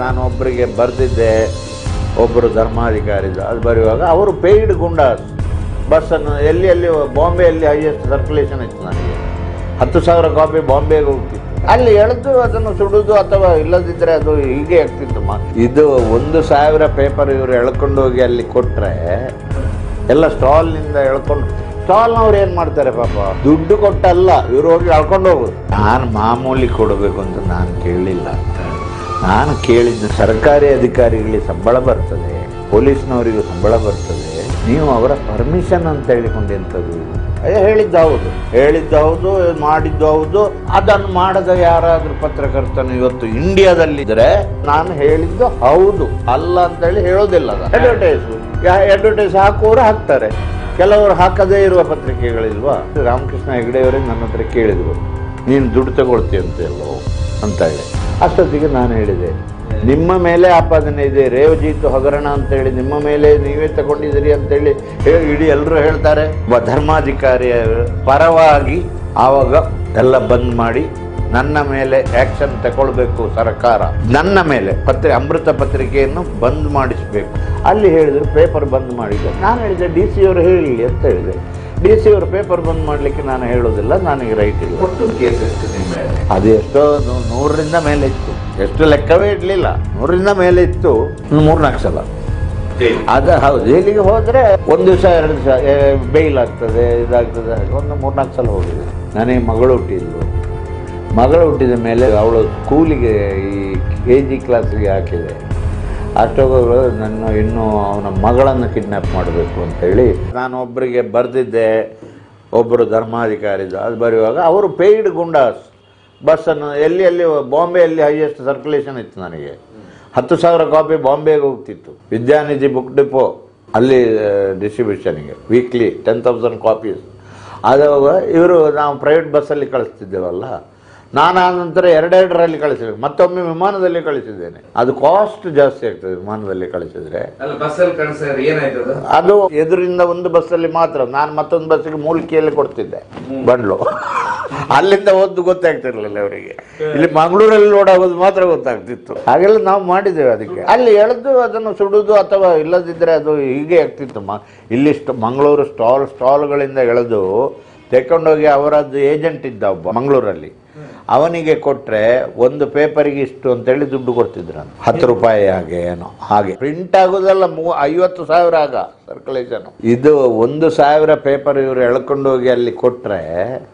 ನಾನು ಒಬ್ಬರಿಗೆ ಬರೆದಿದ್ದೆ ಒಬ್ಬರು ಧರ್ಮಾಧಿಕಾರಿ ಅದು ಬರೆಯುವಾಗ ಅವರು ಪೇಯ್ಡ್ ಗುಂಡಾಸ್ ಬಸ್ಸನ್ನು ಎಲ್ಲಿ ಎಲ್ಲಿ ಬಾಂಬೆಯಲ್ಲಿ ಹೈಯೆಸ್ಟ್ ಸರ್ಕ್ಯುಲೇಷನ್ ಇತ್ತು ನನಗೆ ಹತ್ತು ಸಾವಿರ ಕಾಪಿ ಬಾಂಬೆಗೆ ಹೋಗ್ತಿತ್ತು ಅಲ್ಲಿ ಎಳೆದು ಅದನ್ನು ಸುಡುದು ಅಥವಾ ಇಲ್ಲದಿದ್ದರೆ ಅದು ಹೀಗೆ ಆಗ್ತಿತ್ತು ಮ ಇದು ಒಂದು ಸಾವಿರ ಪೇಪರ್ ಇವರು ಎಳ್ಕೊಂಡು ಹೋಗಿ ಅಲ್ಲಿ ಕೊಟ್ಟರೆ ಎಲ್ಲ ಸ್ಟಾಲ್ನಿಂದ ಎಳ್ಕೊಂಡು ಸ್ಟಾಲ್ನವ್ರು ಏನು ಮಾಡ್ತಾರೆ ಪಾಪ ದುಡ್ಡು ಕೊಟ್ಟಲ್ಲ ಇವರು ಹೋಗಿ ಎಳ್ಕೊಂಡು ಹೋಗುದು ನಾನು ಮಾಮೂಲಿ ಕೊಡಬೇಕು ಅಂತ ನಾನು ಕೇಳಿಲ್ಲ ನಾನು ಕೇಳಿದ್ದು ಸರ್ಕಾರಿ ಅಧಿಕಾರಿಗಳಿಗೆ ಸಂಬಳ ಬರ್ತದೆ ಪೊಲೀಸ್ನವರಿಗೂ ಸಂಬಳ ಬರ್ತದೆ ನೀವು ಅವರ ಪರ್ಮಿಷನ್ ಅಂತ ಹೇಳಿಕೊಂಡು ಎಂಥದ್ದು ಅಯ್ಯ, ಹೇಳಿದ್ದು ಹೌದು ಹೇಳಿದ್ದು ಹೌದು ಮಾಡಿದ್ದು ಹೌದು ಅದನ್ನು ಮಾಡದ ಯಾರಾದ್ರೂ ಪತ್ರಕರ್ತನು ಇವತ್ತು ಇಂಡಿಯಾದಲ್ಲಿದ್ರೆ ನಾನು ಹೇಳಿದ್ದು ಹೌದು ಅಲ್ಲ ಅಂತೇಳಿ ಹೇಳೋದಿಲ್ಲ ಅಡ್ವರ್ಟೈಸ್ ಅಡ್ವರ್ಟೈಸ್ ಹಾಕುವವರು ಹಾಕ್ತಾರೆ ಕೆಲವರು ಹಾಕದೇ ಇರುವ ಪತ್ರಿಕೆಗಳಿಲ್ವಾ ರಾಮಕೃಷ್ಣ ಹೆಗಡೆಯವರೇ ನನ್ನ ಹತ್ರ ಕೇಳಿದ್ರು ನೀನು ದುಡ್ಡು ತಗೊಳ್ತೀಯಂತೆಲ್ಲೋ ಅಂತ ಹೇಳಿ ಅಷ್ಟೊತ್ತಿಗೆ ನಾನು ಹೇಳಿದೆ ನಿಮ್ಮ ಮೇಲೆ ಆಪಾದನೆ ಇದೆ ರೇವಜೀತು ಹಗರಣ ಅಂತೇಳಿ ನಿಮ್ಮ ಮೇಲೆ ನೀವೇ ತಗೊಂಡಿದ್ದೀರಿ ಅಂತೇಳಿ ಹೇಳಿ ಇಡೀ ಎಲ್ಲರೂ ಹೇಳ್ತಾರೆ ಒಬ್ಬ ಧರ್ಮಾಧಿಕಾರಿಯ ಪರವಾಗಿ ಆವಾಗ ಎಲ್ಲ ಬಂದ್ ಮಾಡಿ ನನ್ನ ಮೇಲೆ ಆಕ್ಷನ್ ತಗೊಳ್ಬೇಕು ಸರ್ಕಾರ ನನ್ನ ಮೇಲೆ ಪತ್ರಿ ಅಮೃತ ಪತ್ರಿಕೆಯನ್ನು ಬಂದ್ ಮಾಡಿಸಬೇಕು ಅಲ್ಲಿ ಹೇಳಿದ್ರು ಪೇಪರ್ ಬಂದ್ ಮಾಡಿದೆ ನಾನು ಹೇಳಿದೆ ಡಿ ಸಿ ಅವರು ಹೇಳಿ ಅಂತ ಹೇಳಿದೆ ಡಿ ಸಿ ಅವರು ಪೇಪರ್ ಬಂದ್ ಮಾಡಲಿಕ್ಕೆ ನಾನು ಹೇಳೋದಿಲ್ಲ ನನಗೆ ರೈಟ್ ಇಲ್ಲ ಒಟ್ಟು ಕೇಸ್ ಎಷ್ಟು ನಿಮ್ಮ ಮೇಲೆ ಅದು ಎಷ್ಟೋ ನೂ- ನೂರರಿಂದ ಮೇಲೆ ಇತ್ತು ಎಷ್ಟು ಲೆಕ್ಕವೇ ಇರಲಿಲ್ಲ ನೂರರಿಂದ ಮೇಲೆ ಇತ್ತು ಒಂದು ಮೂರ್ನಾಲ್ಕು ಸಲ ಜೈಲು. ಅದು ಹೌದು ಜೈಲಿಗೆ ಹೋದರೆ ಒಂದು ದಿವಸ ಎರಡು ದಿವಸ ಬೇಲ್ ಆಗ್ತದೆ ಇದಾಗ್ತದೆ ಒಂದು ಮೂರ್ನಾಲ್ಕು ಸಲ ಹೋಗಿದೆ ನನಗೆ ಮಗಳು ಹುಟ್ಟಿದ್ಲು ಮಗಳು ಹುಟ್ಟಿದ ಮೇಲೆ ಅವಳು ಸ್ಕೂಲಿಗೆ ಈ ಕೆ ಜಿ ಕ್ಲಾಸಿಗೆ ಹಾಕಿದೆ ಅಷ್ಟೊಬ್ಬರು ನನ್ನ ಇನ್ನೂ ಅವನ ಮಗಳನ್ನು ಕಿಡ್ನಾಪ್ ಮಾಡಬೇಕು ಅಂತೇಳಿ ನಾನು ಒಬ್ಬರಿಗೆ ಬರೆದಿದ್ದೆ ಒಬ್ಬರು ಧರ್ಮಾಧಿಕಾರಿ ಅದು ಬರೆಯುವಾಗ ಅವರು ಪೇಯ್ಡ್ ಗುಂಡಾಸ್ ಬಸ್ಸನ್ನು ಎಲ್ಲಿ ಎಲ್ಲಿ ಬಾಂಬೆಯಲ್ಲಿ ಹೈಯೆಸ್ಟ್ ಸರ್ಕ್ಯುಲೇಷನ್ ಇತ್ತು ನನಗೆ ಹತ್ತು ಸಾವಿರ ಕಾಪಿ ಬಾಂಬೆಗೆ ಹೋಗ್ತಿತ್ತು ವಿದ್ಯಾನಿಧಿ ಬುಕ್ ಡಿಪೋ ಅಲ್ಲಿ ಡಿಸ್ಟ್ರಿಬ್ಯೂಷನ್ಗೆ ವೀಕ್ಲಿ ಟೆನ್ ತೌಸಂಡ್ ಕಾಪೀಸ್ ಅದು ಇವರು ನಾವು ಪ್ರೈವೇಟ್ ಬಸ್ಸಲ್ಲಿ ಕಳಿಸ್ತಿದ್ದೇವಲ್ಲ ನಾನು ಆ ನಂತರ ಎರಡೆರಡರಲ್ಲಿ ಕಳಿಸಿದೆ ಮತ್ತೊಮ್ಮೆ ವಿಮಾನದಲ್ಲಿ ಕಳಿಸಿದ್ದೇನೆ ಅದು ಕಾಸ್ಟ್ ಜಾಸ್ತಿ ಆಗ್ತದೆ ವಿಮಾನದಲ್ಲಿ ಕಳಿಸಿದ್ರೆ ಅಲ್ಲ ಬಸ್ಸಲ್ಲಿ ಕಳ್ಸಿದ್ರೆ ಏನಾಯ್ತದ ಅದು ಎದುರಿಂದ ಒಂದು ಬಸ್ಸಲ್ಲಿ ಮಾತ್ರ ನಾನು ಮತ್ತೊಂದು ಬಸ್ಸಿಗೆ ಮೂಲಿಕೆಯಲ್ಲಿ ಕೊಡ್ತಿದ್ದೆ ಬಂಡ್ಲು ಅಲ್ಲಿಂದ ಓದ್ದು ಗೊತ್ತಾಗ್ತಿರ್ಲಿಲ್ಲ ಅವರಿಗೆ ಇಲ್ಲಿ ಮಂಗಳೂರಲ್ಲಿ ಓಡಾಗೋದು ಮಾತ್ರ ಗೊತ್ತಾಗ್ತಿತ್ತು ಹಾಗೆಲ್ಲ ನಾವು ಮಾಡಿದ್ದೇವೆ ಅದಕ್ಕೆ ಅಲ್ಲಿ ಎಳೆದು ಅದನ್ನು ಸುಡುದು ಅಥವಾ ಇಲ್ಲದಿದ್ದರೆ ಅದು ಹೀಗೆ ಆಗ್ತಿತ್ತು ಮ ಇಲ್ಲಿ ಸ್ಟ್ ಮಂಗಳೂರು ಸ್ಟಾಲ್ ಸ್ಟಾಲ್ಗಳಿಂದ ಎಳೆದು ತೆಕೊಂಡೋಗಿ ಅವರದ್ದು ಏಜೆಂಟ್ ಇದ್ದ ಒಬ್ಬ ಮಂಗಳೂರಲ್ಲಿ ಅವನಿಗೆ ಕೊಟ್ರೆ ಒಂದು ಪೇಪರಿಗೆ ಇಷ್ಟು ಅಂತೇಳಿ ದುಡ್ಡು ಕೊಡ್ತಿದ್ರು ಅಂತ. ಹತ್ತು ರೂಪಾಯಿ ಹಾಗೆ ಏನೋ ಹಾಗೆ ಪ್ರಿಂಟ್ ಆಗೋದೆಲ್ಲ ಮೂ ಐವತ್ತು ಸಾವಿರ ಆಗ ಸರ್ಕ್ಯುಲೇಷನ್ ಇದು ಒಂದು ಸಾವಿರ ಪೇಪರ್ ಇವರು ಎಳ್ಕೊಂಡು ಹೋಗಿ ಅಲ್ಲಿ ಕೊಟ್ರೆ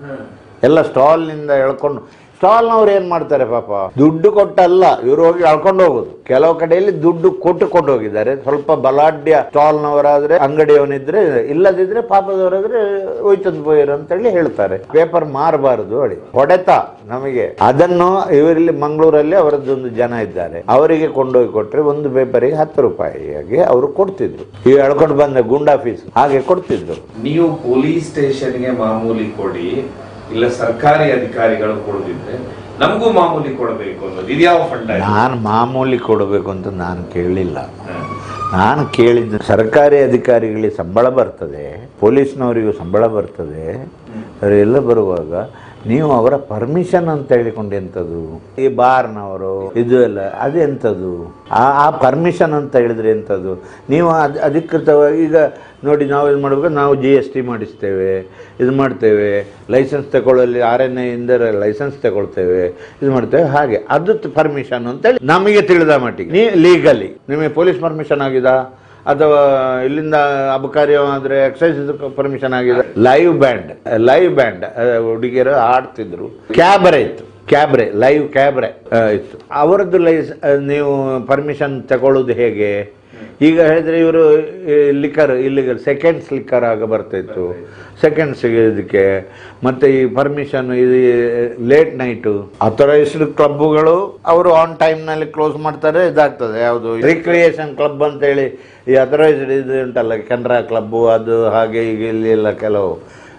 ಎಲ್ಲ ಸ್ಟಾಲ್ನಿಂದ ಎಳ್ಕೊಂಡು ಸ್ಟಾಲ್ನವ್ರು ಏನು ಮಾಡ್ತಾರೆ ಪಾಪ ದುಡ್ಡು ಕೊಟ್ಟಲ್ಲ ಇವರು ಹೋಗಿ ಎಳ್ಕೊಂಡು ಹೋಗುದು ಕೆಲವು ಕಡೆಯಲ್ಲಿ ದುಡ್ಡು ಕೊಟ್ಟು ಕೊಂಡು ಹೋಗಿದ್ದಾರೆ ಸ್ವಲ್ಪ ಬಲಾಢ್ಯ ಸ್ಟಾಲ್ನವರಾದ್ರೆ ಅಂಗಡಿಯವನಿದ್ರೆ ಇಲ್ಲದಿದ್ರೆ ಪಾಪದವರಾದ್ರೆ ಹೋಯ್ತಂದು போயிರು ಅಂತೇಳಿ ಹೇಳ್ತಾರೆ ಪೇಪರ್ ಮಾರಬಾರದು ಹೇಳಿ ಹೊಡೆತ ನಮಗೆ ಅದನ್ನು ಇವರಲ್ಲಿ ಮಂಗಳೂರಲ್ಲಿ ಅವರದ್ದೊಂದು ಜನ ಇದ್ದಾರೆ ಅವರಿಗೆ ಕೊಂಡೋಗಿ ಕೊಟ್ರೆ ಒಂದು ಪೇಪರಿಗೆ ಹತ್ತು ರೂಪಾಯಿಗೆ ಅವರು ಕೊಡ್ತಿದ್ರು ಈ ಎಳ್ಕೊಂಡು ಬಂದ ಗುಂಡಾ ಫೀಸ್ ಹಾಗೆ ಕೊಡ್ತಿದ್ರು ನೀವು ಪೊಲೀಸ್ ಸ್ಟೇಷನ್ಗೆ ಮಾಮೂಲಿ ಕೊಡಿ ಇಲ್ಲ ಸರ್ಕಾರಿ ಅಧಿಕಾರಿಗಳು ಕೊಡುದಿದ್ರೆ ನಮಗೂ ಮಾಮೂಲಿ ಕೊಡಬೇಕು ಅನ್ನೋದು ಇದ್ಯಾವ ಫಂಡ್ ನಾನು ಮಾಮೂಲಿ ಕೊಡಬೇಕು ಅಂತ ನಾನು ಕೇಳಿಲ್ಲ ನಾನು ಕೇಳಿದ್ದು ಸರ್ಕಾರಿ ಅಧಿಕಾರಿಗಳಿಗೆ ಸಂಬಳ ಬರ್ತದೆ ಪೊಲೀಸ್ನವರಿಗೂ ಸಂಬಳ ಬರ್ತದೆ ಅವರೆಲ್ಲ ಬರುವಾಗ ನೀವು ಅವರ ಪರ್ಮಿಷನ್ ಅಂತ ಹೇಳಿಕೊಂಡು ಎಂಥದ್ದು ಈ ಬಾರ್ನವರು ಇದು ಎಲ್ಲ ಅದೆಂಥದ್ದು ಆ ಆ ಪರ್ಮಿಷನ್ ಅಂತ ಹೇಳಿದ್ರೆ ಎಂಥದ್ದು ನೀವು ಅದು ಅಧಿಕೃತವಾಗಿ ಈಗ ನೋಡಿ ನಾವು ಇದು ಮಾಡಬೇಕು ನಾವು ಜಿ ಎಸ್ ಟಿ ಮಾಡಿಸ್ತೇವೆ ಇದು ಮಾಡ್ತೇವೆ ಲೈಸೆನ್ಸ್ ತಗೊಳ್ಳಲ್ಲಿ ಆರ್ ಎನ್ ಐಯಿಂದ ಲೈಸೆನ್ಸ್ ತಗೊಳ್ತೇವೆ ಇದು ಮಾಡ್ತೇವೆ ಹಾಗೆ ಅದು ಪರ್ಮಿಷನ್ ಅಂತೇಳಿ ನಮಗೆ ತಿಳಿದ ಮಟ್ಟಿಗೆ ನೀ ಲೀಗಲಿ ನಿಮಗೆ ಪೊಲೀಸ್ ಪರ್ಮಿಷನ್ ಆಗಿದಾ ಅಥವಾ ಇಲ್ಲಿಂದ ಅಬಕಾರಿ ಆದರೆ ಎಕ್ಸೈಸ್ ಪರ್ಮಿಷನ್ ಆಗಿದೆ ಲೈವ್ ಬ್ಯಾಂಡ್ ಲೈವ್ ಬ್ಯಾಂಡ್ ಹುಡುಗಿಯರು ಆಡ್ತಿದ್ರು ಕ್ಯಾಬ್ರೆ ಇತ್ತು ಕ್ಯಾಬ್ರೆ ಲೈವ್ ಕ್ಯಾಬ್ರೆ ಆ, ಇತ್ತು ಅವರದ್ದು ಲೈಸ್ ಆ, ನೀವು ಪರ್ಮಿಷನ್ ತಗೊಳ್ಳೋದು ಹೇಗೆ ಈಗ ಹೇಳಿದ್ರೆ ಇವರು ಲಿಕ್ಕರ್ ಇಲ್ಲಿಗಲ್ ಸೆಕೆಂಡ್ಸ್ ಲಿಕ್ಕರ್ ಆಗ ಬರ್ತಾಯಿತ್ತು ಸೆಕೆಂಡ್ಸ್ ಇದಕ್ಕೆ ಮತ್ತೆ ಈ ಪರ್ಮಿಷನ್ ಇದು ಲೇಟ್ ನೈಟು ಅಥರೈಸ್ಡ್ ಕ್ಲಬ್ಗಳು ಅವರು ಆನ್ ಟೈಮ್ನಲ್ಲಿ ಕ್ಲೋಸ್ ಮಾಡ್ತಾರೆ ಇದಾಗ್ತದೆ ಯಾವುದು ರಿಕ್ರಿಯೇಷನ್ ಕ್ಲಬ್ ಅಂತೇಳಿ ಈ ಅಥರೈಸ್ಡ್ ಇದು ಉಂಟಲ್ಲ ಕೆನರಾ ಕ್ಲಬ್ಬು ಅದು ಹಾಗೆ ಈಗ ಇಲ್ಲಿ ಎಲ್ಲ ಕೆಲವು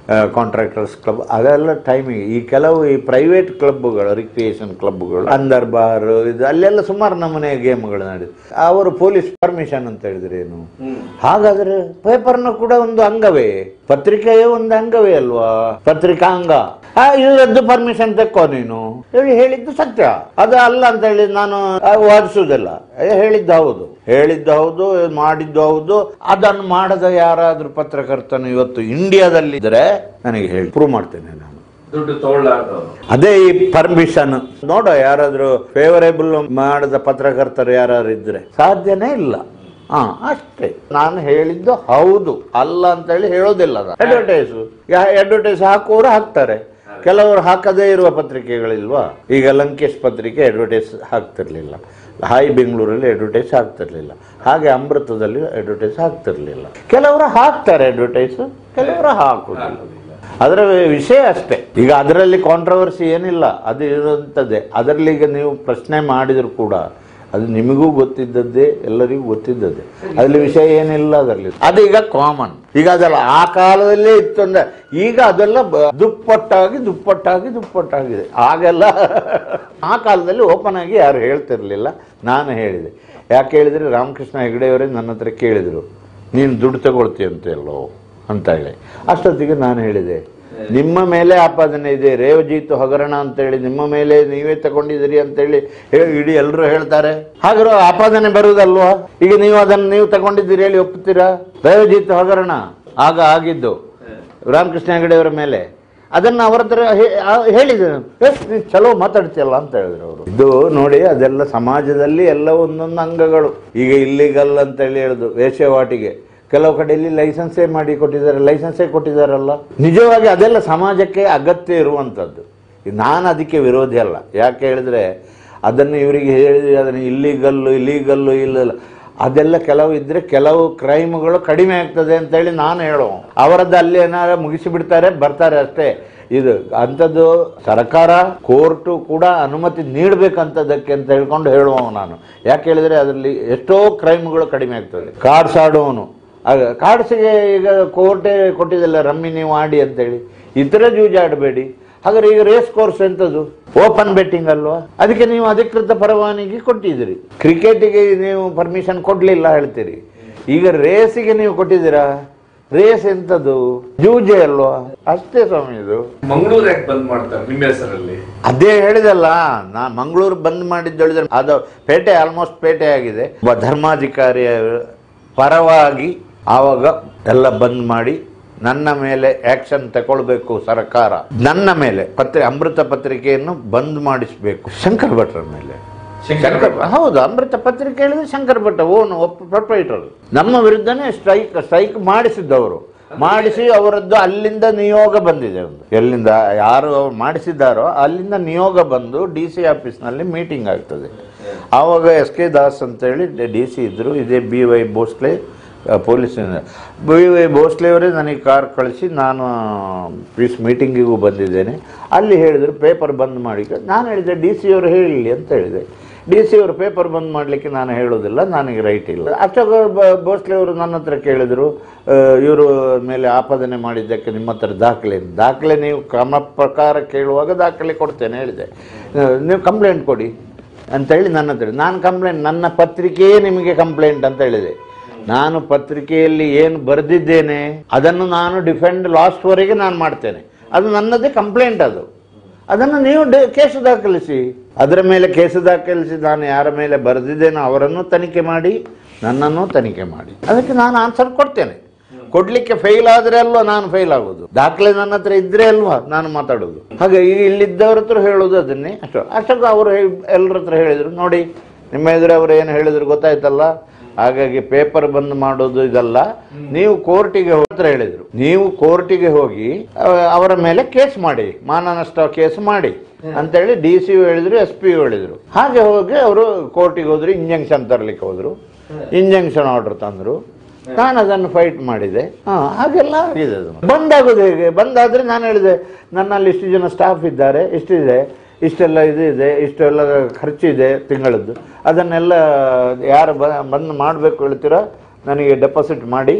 ಕಾಂಟ್ರಾಕ್ಟರ್ಸ್ ಕ್ಲಬ್ ಅದೆಲ್ಲ ಟೈಮಿಗೆ ಈ ಕೆಲವು ಈ ಪ್ರೈವೇಟ್ ಕ್ಲಬ್ಗಳು ರಿಕ್ರಿಯೇಷನ್ ಕ್ಲಬ್ಗಳು ಅಂದರ್ ಬಾರ್ ಇದು ಅಲ್ಲೆಲ್ಲ ಸುಮಾರು ನಮೂನೆ ಗೇಮ್ಗಳು ನಡೆದು ಅವರು ಪೊಲೀಸ್ ಪರ್ಮಿಷನ್ ಅಂತ ಹೇಳಿದ್ರೆ ಏನು ಹಾಗಾದ್ರೆ ಪೇಪರ್ನ ಕೂಡ ಒಂದು ಅಂಗವೇ ಪತ್ರಿಕೆಯೇ ಒಂದು ಅಂಗವೇ ಅಲ್ವಾ ಪತ್ರಿಕಾ ಅಂಗ ಆ, ಇದರದ್ದು ಪರ್ಮಿಷನ್ ತೆಕ್ಕೋ ನೀನು ಹೇಳಿ ಹೇಳಿದ್ದು ಸತ್ಯ ಅದು ಅಲ್ಲ ಅಂತ ಹೇಳಿ ನಾನು ಆ, ವಾದಿಸುವುದಿಲ್ಲ ಏ, ಹೇಳಿದ್ದು ಹೌದು ಹೇಳಿದ್ದು ಹೌದು ಮಾಡಿದ್ದು ಹೌದು ಅದನ್ನು ಮಾಡದ ಯಾರಾದ್ರೂ ಪತ್ರಕರ್ತನು ಇವತ್ತು ಇಂಡಿಯಾದಲ್ಲಿ ಇದ್ರೆ ನನಗೆ ಹೇಳಿ ಪ್ರೂವ್ ಮಾಡ್ತೇನೆ ನಾನು ದುಡ್ಡು ತಗೊಳ್ಳಾರ್ದವ್ರು ಅದೇ ಈ ಪರ್ಮಿಷನ್ ನೋಡ ಯಾರಾದ್ರೂ ಫೇವರೇಬಲ್ ಮಾಡದ ಪತ್ರಕರ್ತರು ಯಾರು ಇದ್ರೆ ಸಾಧ್ಯನೇ ಇಲ್ಲ ಹಾ ಅಷ್ಟೇ ನಾನು ಹೇಳಿದ್ದು ಹೌದು ಅಲ್ಲ ಅಂತ ಹೇಳಿ ಹೇಳೋದಿಲ್ಲ ಅಡ್ವರ್ಟೈಸ್ ಅಡ್ವರ್ಟೈಸ್ ಹಾಕುವವರು ಹಾಕ್ತಾರೆ ಕೆಲವರು ಹಾಕದೇ ಇರುವ ಪತ್ರಿಕೆಗಳಿಲ್ವಾ ಈಗ ಲಂಕೇಶ್ ಪತ್ರಿಕೆ ಅಡ್ವರ್ಟೈಸ್ ಹಾಕ್ತಿರ್ಲಿಲ್ಲ ಹಾಯ್ ಬೆಂಗಳೂರಲ್ಲಿ ಅಡ್ವರ್ಟೈಸ್ ಹಾಕ್ತಿರ್ಲಿಲ್ಲ ಹಾಗೆ ಅಮೃತದಲ್ಲಿ ಅಡ್ವರ್ಟೈಸ್ ಹಾಕ್ತಿರ್ಲಿಲ್ಲ ಕೆಲವರು ಹಾಕ್ತಾರೆ ಅಡ್ವರ್ಟೈಸ್ ಕೆಲವರು ಹಾಕುದಿಲ್ಲ ಅದರ ವಿಷಯ ಅಷ್ಟೇ ಈಗ ಅದರಲ್ಲಿ ಕಾಂಟ್ರವರ್ಸಿ ಏನಿಲ್ಲ ಅದು ಇರುವಂಥದ್ದೇ ಅದರಲ್ಲಿ ಈಗ ನೀವು ಪ್ರಶ್ನೆ ಮಾಡಿದ್ರು ಕೂಡ ಅದು ನಿಮಗೂ ಗೊತ್ತಿದ್ದದ್ದೇ ಎಲ್ಲರಿಗೂ ಗೊತ್ತಿದ್ದದ್ದೇ ಅದ್ರಲ್ಲಿ ವಿಷಯ ಏನಿಲ್ಲ ಅದರಲ್ಲಿ ಅದೀಗ ಕಾಮನ್ ಈಗ ಅದಲ್ಲ ಆ ಕಾಲದಲ್ಲೇ ಇತ್ತು ಅಂದ್ರೆ ಈಗ ಅದೆಲ್ಲ ಬ- ದುಪ್ಪಟ್ಟಾಗಿ ದುಪ್ಪಟ್ಟಾಗಿ ದುಪ್ಪಟ್ಟಾಗಿದೆ ಆಗೆಲ್ಲ ಆ ಕಾಲದಲ್ಲಿ ಓಪನ್ ಆಗಿ ಯಾರು ಹೇಳ್ತಿರ್ಲಿಲ್ಲ ನಾನು ಹೇಳಿದೆ ಯಾಕೆ ಹೇಳಿದ್ರೆ ರಾಮಕೃಷ್ಣ ಹೆಗಡೆಯವರೇ ನನ್ನ ಹತ್ರ ಕೇಳಿದರು ನೀನು ದುಡ್ಡು ತಗೊಳ್ತೀಯಂತೆಲ್ಲೋ ಅಂತ ಹೇಳಿ ಅಷ್ಟೊತ್ತಿಗೆ ನಾನು ಹೇಳಿದೆ ನಿಮ್ಮ ಮೇಲೆ ಆಪಾದನೆ ಇದೆ ರೇವಜೀತು ಹಗರಣ ಅಂತೇಳಿ ನಿಮ್ಮ ಮೇಲೆ ನೀವೇ ತಗೊಂಡಿದ್ದೀರಿ ಅಂತೇಳಿ ಹೇಳಿ ಇಡೀ ಎಲ್ಲರೂ ಹೇಳ್ತಾರೆ ಹಾಗಾದ್ರೆ ಆಪಾದನೆ ಬರುವುದಲ್ವಾ ಈಗ ನೀವು ಅದನ್ನು ನೀವು ತಗೊಂಡಿದ್ದೀರಿ ಹೇಳಿ ಒಪ್ಪುತ್ತೀರಾ ರೇವಜೀತು ಹಗರಣ ಆಗ ಆಗಿದ್ದು ರಾಮಕೃಷ್ಣ ಹೆಗಡೆಯವರ ಮೇಲೆ ಅದನ್ನು ಅವರ ಹತ್ರ ಹೇ- ಆ- ಹೇಳಿದೆ ನಾನು. ಏ, ನೀನ್ ಚಲೋ ಮಾತಾಡ್ತಿಯಲ್ಲ ಅಂತ ಹೇಳಿದ್ರು ಅವರು ಇದು ನೋಡಿ ಅದೆಲ್ಲ ಸಮಾಜದಲ್ಲಿ ಎಲ್ಲ ಒಂದೊಂದು ಅಂಗಗಳು ಈಗ ಇಲ್ಲಿಗಲ್ ಅಂತ ಹೇಳಿ ಹೇಳುದು ವೇಶ್ಯವಾಟಿಗೆ ಕೆಲವು ಕಡೆಯಲ್ಲಿ ಲೈಸೆನ್ಸೇ ಮಾಡಿ ಕೊಟ್ಟಿದ್ದಾರೆ ಲೈಸೆನ್ಸೇ ಕೊಟ್ಟಿದ್ದಾರಲ್ಲ ನಿಜವಾಗಿ ಅದೆಲ್ಲ ಸಮಾಜಕ್ಕೆ ಅಗತ್ಯ ಇರುವಂಥದ್ದು ನಾನು ಅದಕ್ಕೆ ವಿರೋಧಿ ಅಲ್ಲ ಯಾಕೆ ಹೇಳಿದ್ರೆ ಅದನ್ನು ಇವರಿಗೆ ಹೇಳಿ ಅದನ್ನು ಇಲ್ಲಿಗಲ್ಲು ಇಲ್ಲಿಗಲ್ಲು ಇಲ್ಲ ಅದೆಲ್ಲ ಕೆಲವು ಇದ್ರೆ ಕೆಲವು ಕ್ರೈಮ್ಗಳು ಕಡಿಮೆ ಆಗ್ತದೆ ಅಂತೇಳಿ ನಾನು ಹೇಳೋ ಅವರದ್ದು ಅಲ್ಲಿ ಏನಾರ ಮುಗಿಸಿ ಬಿಡ್ತಾರೆ ಬರ್ತಾರೆ ಅಷ್ಟೇ ಇದು ಅಂಥದ್ದು ಸರ್ಕಾರ ಕೋರ್ಟು ಕೂಡ ಅನುಮತಿ ನೀಡಬೇಕಂತದಕ್ಕೆ ಅಂತ ಹೇಳ್ಕೊಂಡು ಹೇಳುವ ನಾನು ಯಾಕೆ ಹೇಳಿದ್ರೆ ಅದರಲ್ಲಿ ಎಷ್ಟೋ ಕ್ರೈಮ್ಗಳು ಕಡಿಮೆ ಆಗ್ತದೆ ಕಾರ್ಡ್ಸ್ ಆಡುವವನು ಆಗ ಕಾರ್ಡ್ಸಿಗೆ ಈಗ ಕೋರ್ಟೇ ಕೊಟ್ಟಿದ್ದಲ್ಲ ರಮ್ಮಿ ನೀವು ಆಡಿ ಅಂತೇಳಿ ಇತರ ಜೂಜಾಡಬೇಡಿ ಹಾಗಾದ್ರೆ ಈಗ ರೇಸ್ ಕೋರ್ಸ್ ಎಂಥದ್ದು ಓಪನ್ ಬೆಟ್ಟಿಂಗ್ ಅಲ್ವಾ ಅದಕ್ಕೆ ನೀವು ಅಧಿಕೃತ ಪರವಾನಗಿ ಕೊಟ್ಟಿದ್ದೀರಿ ಕ್ರಿಕೆಟಿಗೆ ನೀವು ಪರ್ಮಿಷನ್ ಕೊಡ್ಲಿಲ್ಲ ಹೇಳ್ತೀರಿ ಈಗ ರೇಸಿಗೆ ನೀವು ಕೊಟ್ಟಿದ್ದೀರಾ ರೇಸ್ ಎಂಥದ್ದು ಜೂಜೆ ಅಲ್ವಾ ಅಷ್ಟೇ ಸ್ವಾಮಿ ಇದು ಮಂಗಳೂರು ಯಾಕೆ ಬಂದ್ ಮಾಡ್ತಾರೆ ನಿಮ್ಮ ಹೆಸರಲ್ಲಿ ಅದೇ ಹೇಳಿದಲ್ಲ ನಾ ಮಂಗಳೂರು ಬಂದ್ ಮಾಡಿದ್ದು ಹೇಳಿದ್ರೆ ಅದು ಪೇಟೆ ಆಲ್ಮೋಸ್ಟ್ ಪೇಟೆ ಆಗಿದೆ ಒಬ್ಬ ಧರ್ಮಾಧಿಕಾರಿಯ ಪರವಾಗಿ ಆವಾಗ ಎಲ್ಲ ಬಂದ್ ಮಾಡಿ ನನ್ನ ಮೇಲೆ ಆಕ್ಷನ್ ತಗೊಳ್ಬೇಕು ಸರ್ಕಾರ ನನ್ನ ಮೇಲೆ ಪತ್ರಿ ಅಮೃತ ಪತ್ರಿಕೆಯನ್ನು ಬಂದ್ ಮಾಡಿಸಬೇಕು ಶಂಕರ್ ಭಟ್ರ ಮೇಲೆ ಶಂಕರ್ ಶಂಕರ್ ಹೌದು ಅಮೃತ ಪತ್ರಿಕೆ ಹೇಳಿದ್ರೆ ಶಂಕರ್ ಭಟ್ ಓನ್ ಪ್ರೊಪ್ರೈಟರ್ ನಮ್ಮ ವಿರುದ್ಧನೇ ಸ್ಟ್ರೈಕ್ ಸ್ಟ್ರೈಕ್ ಮಾಡಿಸಿದ್ದವರು ಮಾಡಿಸಿ ಅವರದ್ದು ಅಲ್ಲಿಂದ ನಿಯೋಗ ಬಂದಿದೆ ಒಂದು ಎಲ್ಲಿಂದ ಯಾರು ಅವ್ರು ಮಾಡಿಸಿದ್ದಾರೋ ಅಲ್ಲಿಂದ ನಿಯೋಗ ಬಂದು ಡಿ ಸಿ ಆಫೀಸ್ನಲ್ಲಿ ಮೀಟಿಂಗ್ ಆಗ್ತದೆ ಆವಾಗ ಎಸ್ ಕೆ ದಾಸ್ ಅಂತೇಳಿ ಡಿ ಸಿ ಇದ್ದರು ಇದೇ ಬಿ ವೈ ಭೋಸ್ಲೆ ಆ, ಪೊಲೀಸಿನ ಬಿ ವೈ ಭೋಸ್ಲೆ ಅವರೇ ನನಗೆ ಕಾರ್ ಕಳಿಸಿ ನಾನು ಪೀಸ್ ಮೀಟಿಂಗಿಗೂ ಬಂದಿದ್ದೇನೆ ಅಲ್ಲಿ ಹೇಳಿದರು ಪೇಪರ್ ಬಂದ್ ಮಾಡಿ ನಾನು ಹೇಳಿದೆ ಡಿ ಸಿ ಅವರು ಹೇಳಲಿ ಅಂತ ಹೇಳಿದೆ ಡಿ ಸಿ ಅವರು ಪೇಪರ್ ಬಂದ್ ಮಾಡಲಿಕ್ಕೆ ನಾನು ಹೇಳೋದಿಲ್ಲ ನನಗೆ ರೈಟ್ ಇಲ್ಲ ಅಶೋಕ್ ಬ- ಭೋಸ್ಲೆ ಅವರು ನನ್ನ ಹತ್ರ ಕೇಳಿದರು ಇವರು ಮೇಲೆ ಆಪಾದನೆ ಮಾಡಿದ್ದಕ್ಕೆ ನಿಮ್ಮ ಹತ್ರ ದಾಖಲೆ ಏನು? ದಾಖಲೆ ನೀವು ಕ್ರಮ ಪ್ರಕಾರ ಕೇಳುವಾಗ ದಾಖಲೆ ಕೊಡ್ತೇನೆ ಹೇಳಿದೆ ಆ, ನೀವು ಕಂಪ್ಲೇಂಟ್ ಕೊಡಿ ಅಂತೇಳಿ ನನ್ನ ಹತ್ರ ನಾನು ಕಂಪ್ಲೇಂಟ್ ನನ್ನ ಪತ್ರಿಕೆಯೇ ನಿಮಗೆ ಕಂಪ್ಲೇಂಟ್ ಅಂತ ಹೇಳಿದೆ ನಾನು ಪತ್ರಿಕೆಯಲ್ಲಿ ಏನು ಬರೆದಿದ್ದೇನೆ ಅದನ್ನು ನಾನು ಡಿಫೆಂಡ್ ಲಾಸ್ಟ್ವರೆಗೆ ನಾನು ಮಾಡ್ತೇನೆ ಅದು ನನ್ನದೇ ಕಂಪ್ಲೇಂಟ್ ಅದು ಅದನ್ನು ನೀವು ಡ- ಕೇಸು ದಾಖಲಿಸಿ ಅದರ ಮೇಲೆ ಕೇಸು ದಾಖಲಿಸಿ ನಾನು ಯಾರ ಮೇಲೆ ಬರೆದಿದ್ದೇನೋ ಅವರನ್ನು ತನಿಖೆ ಮಾಡಿ ನನ್ನನ್ನು ತನಿಖೆ ಮಾಡಿ ಅದಕ್ಕೆ ನಾನು ಆನ್ಸರ್ ಕೊಡ್ತೇನೆ ಕೊಡ್ಲಿಕ್ಕೆ ಫೇಲ್ ಆದ್ರೆ ಅಲ್ವಾ ನಾನು ಫೇಲ್ ಆಗೋದು ದಾಖಲೆ ನನ್ನ ಹತ್ರ ಇದ್ರೆ ಅಲ್ವಾ ನಾನು ಮಾತಾಡೋದು ಹಾಗೆ ಈಗ ಇಲ್ಲಿದ್ದವ್ರ ಹತ್ರ ಹೇಳೋದು ಅದನ್ನೇ ಅಷ್ಟು ಅಷ್ಟಕ್ಕೆ ಅವರು ಎಲ್ಲರ ಹತ್ರ ಹೇಳಿದರು ನೋಡಿ ನಿಮ್ಮ ಎದುರು ಅವರು ಏನು ಹೇಳಿದ್ರು ಗೊತ್ತಾಯ್ತಲ್ಲ ಹಾಗಾಗಿ ಪೇಪರ್ ಬಂದ್ ಮಾಡೋದು ಇದಲ್ಲ ನೀವು ಕೋರ್ಟಿಗೆ ಹತ್ರ ಹೇಳಿದ್ರು ನೀವು ಕೋರ್ಟಿಗೆ ಹೋಗಿ ಅವ- ಅವರ ಮೇಲೆ ಕೇಸ್ ಮಾಡಿ ಮಾನನಷ್ಟ ಕೇಸ್ ಮಾಡಿ ಅಂತೇಳಿ ಡಿ ಸಿ ಹೇಳಿದ್ರು ಎಸ್ ಪಿ ಹೇಳಿದ್ರು ಹಾಗೆ ಹೋಗಿ ಅವರು ಕೋರ್ಟಿಗೆ ಹೋದ್ರು ಇಂಜೆಕ್ಷನ್ ತರಲಿಕ್ಕೆ ಹೋದ್ರು ಇಂಜೆಕ್ಷನ್ ಆರ್ಡರ್ ತಂದ್ರು ನಾನು ಅದನ್ನು ಫೈಟ್ ಮಾಡಿದೆ ಹಾ ಹಾಗೆಲ್ಲ ಆಗಿದೆ ಅದು ಬಂದಾಗೋದು ಹೇಗೆ ಬಂದಾದ್ರೆ ನಾನು ಹೇಳಿದೆ ನನ್ನಲ್ಲಿ ಇಷ್ಟು ಜನ ಸ್ಟಾಫ್ ಇದ್ದಾರೆ ಇಷ್ಟಿದೆ ಇಷ್ಟೆಲ್ಲ ಇದು ಇದೆ ಇಷ್ಟೆಲ್ಲ ಖರ್ಚಿದೆ ತಿಂಗಳದ್ದು ಅದನ್ನೆಲ್ಲ ಯಾರು ಬ ಬಂದು ಮಾಡಬೇಕು ಹೇಳ್ತೀರೋ ನನಗೆ ಡೆಪಾಸಿಟ್ ಮಾಡಿ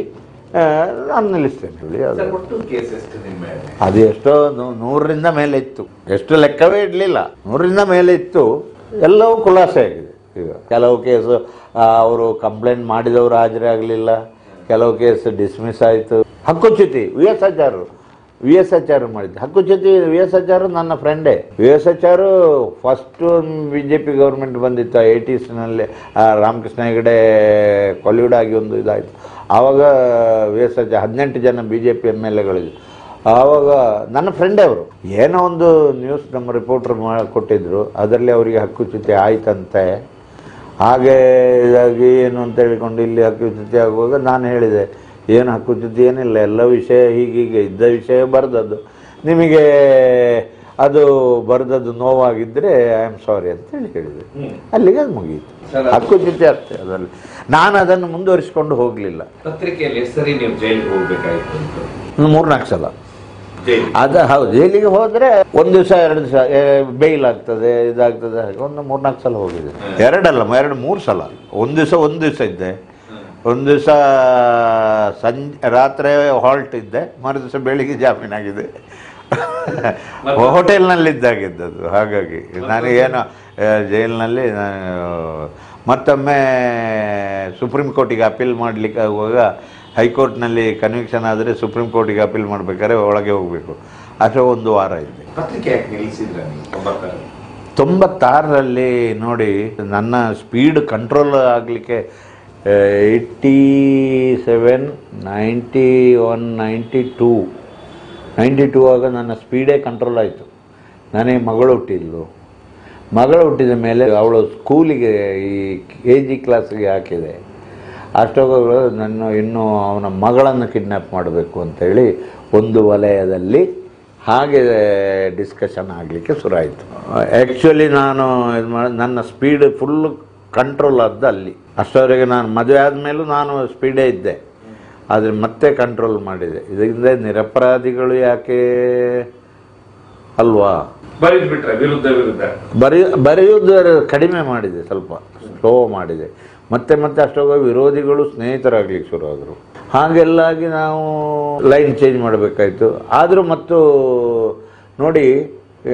ಆ, ನಾನು ನಿಲ್ಲಿಸ್ತೇನೆ ಹೇಳಿ ಅದು ಸರ್, ಒಟ್ಟು ಕೇಸ್ ಎಷ್ಟು ನಿಮ್ಮ ಮೇಲೆ ಅದು ಎಷ್ಟೋ ನೂ- ನೂರರಿಂದ ಮೇಲೆ ಇತ್ತು ಎಷ್ಟು ಲೆಕ್ಕವೇ ಇಡಲಿಲ್ಲ ನೂರರಿಂದ ಮೇಲೆ ಇತ್ತು ಎಲ್ಲವೂ ಖುಲಾಸೆ ಆಗಿದೆ ಈಗ ಕೆಲವು ಕೇಸು ಅವರು ಕಂಪ್ಲೇಂಟ್ ಮಾಡಿದವರು ಹಾಜರಾಗಲಿಲ್ಲ ಕೆಲವು ಕೇಸ್ ಡಿಸ್ಮಿಸ್ ಆಯಿತು ಹಕ್ಕುಚ್ಯುತಿ ವಿ ಎಸ್ ಆಚಾರ್ಯರು ವಿ ಎಸ್ ಆಚಾರ್ಯ ಮಾಡಿದ್ದು ಹಕ್ಕುಚ್ಯುತಿ ವಿ ಎಸ್ ಆಚಾರ್ಯ ನನ್ನ ಫ್ರೆಂಡೇ V S Acharya first B J P government ಬಂದಿತ್ತು ಏಯ್ಟೀಸ್ನಲ್ಲಿ ರಾಮಕೃಷ್ಣ ಹೆಗಡೆ ಕೊಲಿವುಡ್ ಆಗಿ ಒಂದು ಇದಾಯಿತು ಆವಾಗ ವಿ ಎಸ್ ಆಚಾರ್ಯ ಹದಿನೆಂಟು ಜನ B J P M L ಎಗಳಿದ್ರು ಆವಾಗ ನನ್ನ ಫ್ರೆಂಡೇ ಅವರು ಏನೋ ಒಂದು ನ್ಯೂಸ್ ನಮ್ಮ ರಿಪೋರ್ಟರ್ ಮಾ ಕೊಟ್ಟಿದ್ರು ಅದರಲ್ಲಿ ಅವರಿಗೆ ಹಕ್ಕುಚ್ಯುತಿ ಆಯ್ತಂತೆ ಹಾಗೆ ಇದಾಗಿ ಏನು ಅಂತ ಹೇಳಿಕೊಂಡು ಇಲ್ಲಿ ಹಕ್ಕುಚ್ಯುತಿ ಆಗುವಾಗ ನಾನು ಹೇಳಿದೆ ಏನು ಹಕ್ಕುಚ್ಯುತಿ ಏನಿಲ್ಲ ಎಲ್ಲ ವಿಷಯ ಹೀಗೀಗೆ ಇದ್ದ ವಿಷಯ ಬರೆದದ್ದು ನಿಮಗೆ ಅದು ಬರೆದದ್ದು ನೋವಾಗಿದ್ದರೆ ಐ ಆಮ್ ಸಾರಿ ಅಂತ ಹೇಳಿ ಹೇಳಿದೆ ಹ್ಮ್. ಅಲ್ಲಿಗೆ ಅದು ಮುಗಿಯಿತು ಸರ್, ಅದು- ಹಕ್ಕುಚ್ಯುತಿ ಅಷ್ಟೇ ಅದರಲ್ಲಿ ನಾನು ಅದನ್ನು ಮುಂದುವರಿಸಿಕೊಂಡು ಹೋಗಲಿಲ್ಲ ಪತ್ರಿಕೆಯಲ್ಲಿ ಎಷ್ಟು ಸರಿ ನೀವು ಜೈಲಿಗೆ ಹೋಗ್ಬೇಕಾಯ್ತು ಅಂತ ಒಂದು ಮೂರ್ನಾಲ್ಕು ಸಲ ಜೈಲಿಗೆ ಅದು ಹೌದು ಜೈಲಿಗೆ ಹೋದರೆ ಒಂದು ದಿವಸ ಎರಡು ದಿವಸ ಬೇಲ್ ಆಗ್ತದೆ ಇದಾಗ್ತದೆ ಹಾಗೆ ಒಂದು ಮೂರ್ನಾಲ್ಕು ಸಲ ಹೋಗಿದೆ ಎರಡಲ್ಲ ಎರಡು ಮೂರು ಸಲ ಒಂದು ದಿವಸ ಒಂದು ದಿವಸ ಇದ್ದೆ ಒಂದು ದಿವಸ ಸಂಜೆ ರಾತ್ರಿ ಹಾಲ್ಟ್ ಇದ್ದೆ ಮರು ದಿವಸ ಬೆಳಿಗ್ಗೆ ಜಾಮೀನಾಗಿದೆ ಹೋಟೆಲ್ನಲ್ಲಿದ್ದಾಗಿದ್ದದು ಹಾಗಾಗಿ ನನಗೇನು ಆ, ಜೈಲಿನಲ್ಲಿ ನಾನು ಮತ್ತೊಮ್ಮೆ ಸುಪ್ರೀಂ ಕೋರ್ಟಿಗೆ ಅಪೀಲ್ ಮಾಡಲಿಕ್ಕೆ ಆಗುವಾಗ ಹೈಕೋರ್ಟ್ನಲ್ಲಿ ಕನ್ವಿಕ್ಷನ್ ಆದರೆ ಸುಪ್ರೀಂ ಕೋರ್ಟಿಗೆ ಅಪೀಲ್ ಮಾಡಬೇಕಾದ್ರೆ ಒಳಗೆ ಹೋಗಬೇಕು ಅಷ್ಟೇ ಒಂದು ವಾರ ಇದ್ದೆ ಪತ್ರಿಕೆ ಯಾಕೆ ನಿಲ್ಲಿಸಿದ್ರ ನೀವು ಒಂಬತ್ತರಲ್ಲಿ ತೊಂಬತ್ತಾರರಲ್ಲಿ ನೋಡಿ ನನ್ನ ಸ್ಪೀಡ್ ಕಂಟ್ರೋಲ್ ಆಗಲಿಕ್ಕೆ eighty seven ninety one ninety two ninety two ಆಗ ನನ್ನ ಸ್ಪೀಡೇ ಕಂಟ್ರೋಲ್ ಆಯಿತು ನನಗೆ ಮಗಳು ಹುಟ್ಟಿದ್ಲು ಮಗಳು ಹುಟ್ಟಿದ ಮೇಲೆ ಅವಳು ಸ್ಕೂಲಿಗೆ ಈ ಕೆ ಜಿ ಕ್ಲಾಸ್ಗೆ ಹಾಕಿದೆ ಅಷ್ಟೊಬ್ಬರು ನನ್ನ ಇನ್ನೂ ಅವನ ಮಗಳನ್ನು ಕಿಡ್ನ್ಯಾಪ್ ಮಾಡಬೇಕು ಅಂತೇಳಿ ಒಂದು ವಲಯದಲ್ಲಿ ಹಾಗೆ ಡಿಸ್ಕಷನ್ ಆಗಲಿಕ್ಕೆ ಶುರುವಾಯಿತು ಆ್ಯಕ್ಚುಲಿ ನಾನು ಇದು ಮಾಡಿ ನನ್ನ ಸ್ಪೀಡ್ ಫುಲ್ ಕಂಟ್ರೋಲ್ ಆದ್ದು ಅಲ್ಲಿ ಅಷ್ಟವರೆಗೆ ನಾನು ಮದುವೆ ಆದಮೇಲೂ ನಾನು ಸ್ಪೀಡೇ ಇದ್ದೆ ಆದರೆ ಮತ್ತೆ ಕಂಟ್ರೋಲ್ ಮಾಡಿದೆ ಇದರಿಂದ ನಿರಪರಾಧಿಗಳು ಯಾಕೆ ಅಲ್ವಾ ಬರೀದ್ ಬಿಟ್ರೆ ವಿರುದ್ಧ ವಿರುದ್ಧ ಬರೆಯ ಬರೆಯುವುದು ಕಡಿಮೆ ಮಾಡಿದೆ ಸ್ವಲ್ಪ ಸ್ಲೋ ಮಾಡಿದೆ ಮತ್ತೆ ಮತ್ತೆ ಅಷ್ಟೊಂದು ವಿರೋಧಿಗಳು ಸ್ನೇಹಿತರಾಗ್ಲಿಕ್ಕೆ ಶುರುವಾದರು ಹಾಗೆಲ್ಲಾಗಿ ನಾವು ಲೈನ್ ಚೇಂಜ್ ಮಾಡಬೇಕಾಯ್ತು ಆದರೂ ಮತ್ತು ನೋಡಿ ಈ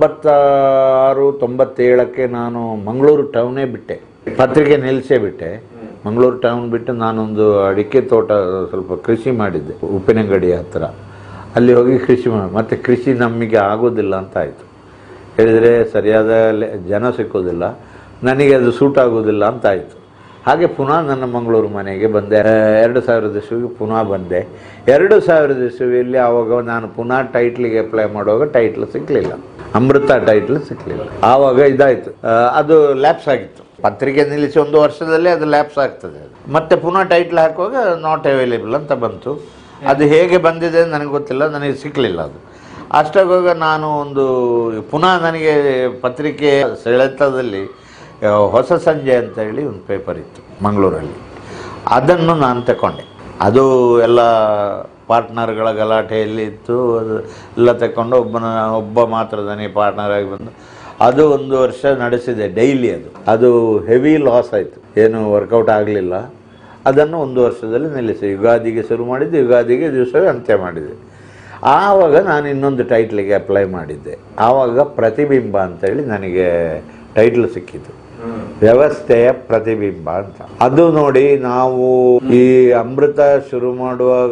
ತೊಂಬತ್ತಾರು ತೊಂಬತ್ತೇಳಕ್ಕೆ ನಾನು ಮಂಗಳೂರು ಟೌನೇ ಬಿಟ್ಟೆ ಪತ್ರಿಕೆ ನಿಲ್ಲಿಸೇ ಬಿಟ್ಟೆ ಮಂಗಳೂರು ಟೌನ್ ಬಿಟ್ಟು ನಾನೊಂದು ಅಡಿಕೆ ತೋಟ ಸ್ವಲ್ಪ ಕೃಷಿ ಮಾಡಿದ್ದೆ ಉಪ್ಪಿನಂಗಡಿ ಹತ್ರ ಅಲ್ಲಿ ಹೋಗಿ ಕೃಷಿ ಮಾಡಿ ಮತ್ತೆ ಕೃಷಿ ನಮಗೆ ಆಗೋದಿಲ್ಲ ಅಂತ ಆಯಿತು ಹೇಳಿದರೆ ಸರಿಯಾದ ಲೆ- ಜನ ಸಿಕ್ಕೋದಿಲ್ಲ ನನಗೆ ಅದು ಸೂಟ್ ಆಗೋದಿಲ್ಲ ಅಂತ ಆಯಿತು ಹಾಗೆ ಪುನಃ ನನ್ನ ಮಂಗಳೂರು ಮನೆಗೆ ಬಂದೆ ಆ, ಎರಡು ಸಾವಿರದ ಇಸ್ವಿಗೆ ಪುನಃ ಬಂದೆ ಎರಡು ಸಾವಿರದ ಇಸ್ವಿಯಲ್ಲಿ ಆವಾಗ ನಾನು ಪುನಃ ಟೈಟ್ಲಿಗೆ ಅಪ್ಲೈ ಮಾಡುವಾಗ ಟೈಟ್ಲ್ ಸಿಕ್ಕಲಿಲ್ಲ ಅಮೃತ ಟೈಟ್ಲ್ ಸಿಕ್ಕಲಿಲ್ಲ ಆವಾಗ ಇದಾಯಿತು ಆ, ಅದು ಲ್ಯಾಪ್ಸ್ ಆಗಿತ್ತು ಪತ್ರಿಕೆ ನಿಲ್ಲಿಸಿ ಒಂದು ವರ್ಷದಲ್ಲೇ ಅದು ಲ್ಯಾಪ್ಸ್ ಆಗ್ತದೆ ಅದು. ಮತ್ತೆ ಪುನಃ ಟೈಟ್ಲ್ ಹಾಕುವಾಗ ನಾಟ್ ಅವೈಲೇಬಲ್ ಅಂತ ಬಂತು ಅದು ಹೇಗೆ ಬಂದಿದೆ ಅಂತ ನನಗೆ ಗೊತ್ತಿಲ್ಲ ನನಗೆ ಸಿಕ್ಕಲಿಲ್ಲ ಅದು ಅಷ್ಟಾಗುವಾಗ ನಾನು ಒಂದು ಪುನಃ ನನಗೆ ಪತ್ರಿಕೆ ಸೆಳೆತದಲ್ಲಿ ಆ, ಹೊಸ ಸಂಜೆ ಅಂತ ಹೇಳಿ ಒಂದು ಪೇಪರ್ ಇತ್ತು ಮಂಗಳೂರಲ್ಲಿ ಅದನ್ನು ನಾನು ತಗೊಂಡೆ ಅದು ಎಲ್ಲ ಪಾರ್ಟ್ನರ್ಗಳ ಗಲಾಟೆಯಲ್ಲಿ ಇತ್ತು ಅದು ಎಲ್ಲ ತಗೊಂಡು ಒಬ್ಬನ ಒಬ್ಬ ಮಾತ್ರ ನನಗೆ ಪಾರ್ಟ್ನರ್ ಆಗಿ ಬಂದು ಅದು ಒಂದು ವರ್ಷ ನಡೆಸಿದೆ ಡೈಲಿ ಅದು ಅದು ಹೆವಿ ಲಾಸ್ ಆಯಿತು ಏನು ವರ್ಕೌಟ್ ಆಗಲಿಲ್ಲ ಅದನ್ನು ಒಂದು ವರ್ಷದಲ್ಲಿ ನಿಲ್ಲಿಸಿ ಯುಗಾದಿಗೆ ಶುರು ಮಾಡಿದ್ದು ಯುಗಾದಿಗೆ ದಿವಸವೇ ಅಂತ್ಯ ಮಾಡಿದೆ ಆವಾಗ ನಾನು ಇನ್ನೊಂದು ಟೈಟ್ಲಿಗೆ ಅಪ್ಲೈ ಮಾಡಿದ್ದೆ ಆವಾಗ ಪ್ರತಿಬಿಂಬ ಅಂತೇಳಿ ನನಗೆ ಟೈಟ್ಲ್ ಸಿಕ್ಕಿತು ವ್ಯವಸ್ಥೆಯ ಪ್ರತಿಬಿಂಬ ಅಂತ ಅದು ನೋಡಿ ನಾವು ಈ ಅಮೃತ ಶುರು ಮಾಡುವಾಗ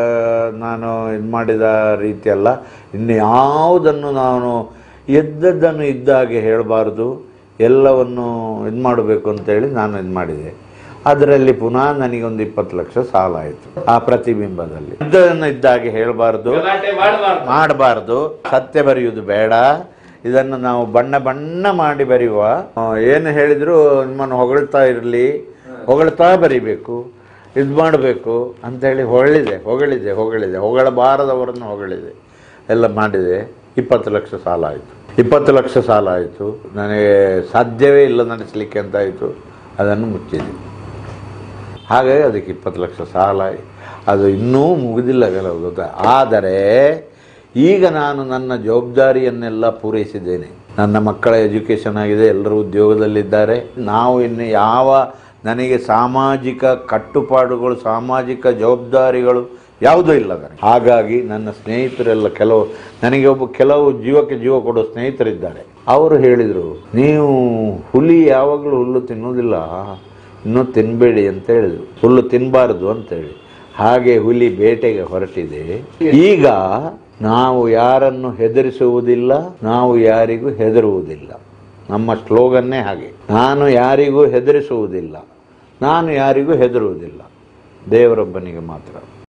ನಾನು ಇದು ಮಾಡಿದ ರೀತಿಯಲ್ಲ ಇನ್ನು ಯಾವುದನ್ನು ನಾನು ಎದ್ದದ್ದನ್ನು ಇದ್ದ ಹಾಗೆ ಹೇಳಬಾರ್ದು ಎಲ್ಲವನ್ನು ಇದು ಮಾಡಬೇಕು ಅಂತೇಳಿ ನಾನು ಇದು ಮಾಡಿದೆ ಅದರಲ್ಲಿ ಪುನಃ ನನಗೊಂದು ಇಪ್ಪತ್ತು ಲಕ್ಷ ಸಾಲ ಆಯಿತು ಆ ಪ್ರತಿಬಿಂಬದಲ್ಲಿ ಇದ್ದದನ್ನು ಇದ್ದ ಹಾಗೆ ಹೇಳಬಾರ್ದು ಗಲಾಟೆ ಮಾಡಬಾರ್ದು ಮಾಡಬಾರ್ದು ಸತ್ಯ ಬರೆಯುವುದು ಬೇಡ ಇದನ್ನು ನಾವು ಬಣ್ಣ ಬಣ್ಣ ಮಾಡಿ ಬರೆಯುವ ಆ, ಏನು ಹೇಳಿದ್ರು ನಿಮ್ಮನ್ನು ಹೊಗಳ್ತಾ ಇರಲಿ ಹೊಗಳ್ತಾ ಬರಿಬೇಕು ಇದು ಮಾಡಬೇಕು ಅಂತೇಳಿ ಹೊಗಳಿದೆ ಹೊಗಳಿದೆ ಹೊಗಳಿದೆ ಹೊಗಳಬಾರದವರನ್ನು ಹೊಗಳಿದೆ ಎಲ್ಲ ಮಾಡಿದೆ ಇಪ್ಪತ್ತು ಲಕ್ಷ ಸಾಲ ಆಯಿತು ಇಪ್ಪತ್ತು ಲಕ್ಷ ಸಾಲ ಆಯಿತು ನನಗೆ ಸಾಧ್ಯವೇ ಇಲ್ಲ ನಡೆಸಲಿಕ್ಕೆ ಅಂತ ಆಯಿತು ಅದನ್ನು ಮುಚ್ಚಿದೆ ಹಾಗಾಗಿ ಅದಕ್ಕೆ ಇಪ್ಪತ್ತು ಲಕ್ಷ ಸಾಲ ಅದು ಇನ್ನೂ ಮುಗಿದಿಲ್ಲ ಕೆಲವು ಗೊತ್ತಾ ಆದರೆ ಈಗ ನಾನು ನನ್ನ ಜವಾಬ್ದಾರಿಯನ್ನೆಲ್ಲ ಪೂರೈಸಿದ್ದೇನೆ ನನ್ನ ಮಕ್ಕಳ ಎಜುಕೇಷನ್ ಆಗಿದೆ ಎಲ್ಲರೂ ಉದ್ಯೋಗದಲ್ಲಿದ್ದಾರೆ ನಾವು ಇನ್ನು ಯಾವ ನನಗೆ ಸಾಮಾಜಿಕ ಕಟ್ಟುಪಾಡುಗಳು ಸಾಮಾಜಿಕ ಜವಾಬ್ದಾರಿಗಳು ಯಾವುದೂ ಇಲ್ಲ ನನಗೆ ಹಾಗಾಗಿ ನನ್ನ ಸ್ನೇಹಿತರೆಲ್ಲ ಕೆಲವು ನನಗೆ ಒಬ್ಬ ಕೆಲವು ಜೀವಕ್ಕೆ ಜೀವ ಕೊಡೋ ಸ್ನೇಹಿತರಿದ್ದಾರೆ ಅವರು ಹೇಳಿದರು ನೀವು ಹುಲಿ ಯಾವಾಗಲೂ ಹುಲ್ಲು ತಿನ್ನುವುದಿಲ್ಲ ಇನ್ನೂ ತಿನ್ನಬೇಡಿ ಅಂತ ಹೇಳಿದರು ಹುಲ್ಲು ತಿನ್ನಬಾರ್ದು ಅಂತ ಹೇಳಿ ಹಾಗೆ ಹುಲಿ ಬೇಟೆಗೆ ಹೊರಟಿದೆ ಈಗ ನಾವು ಯಾರನ್ನು ಹೆದರಿಸುವುದಿಲ್ಲ ನಾವು ಯಾರಿಗೂ ಹೆದರುವುದಿಲ್ಲ ನಮ್ಮ ಸ್ಲೋಗನ್ನೇ ಹಾಗೆ ನಾನು ಯಾರಿಗೂ ಹೆದರಿಸುವುದಿಲ್ಲ ನಾನು ಯಾರಿಗೂ ಹೆದರುವುದಿಲ್ಲ ದೇವರೊಬ್ಬನಿಗೆ ಮಾತ್ರ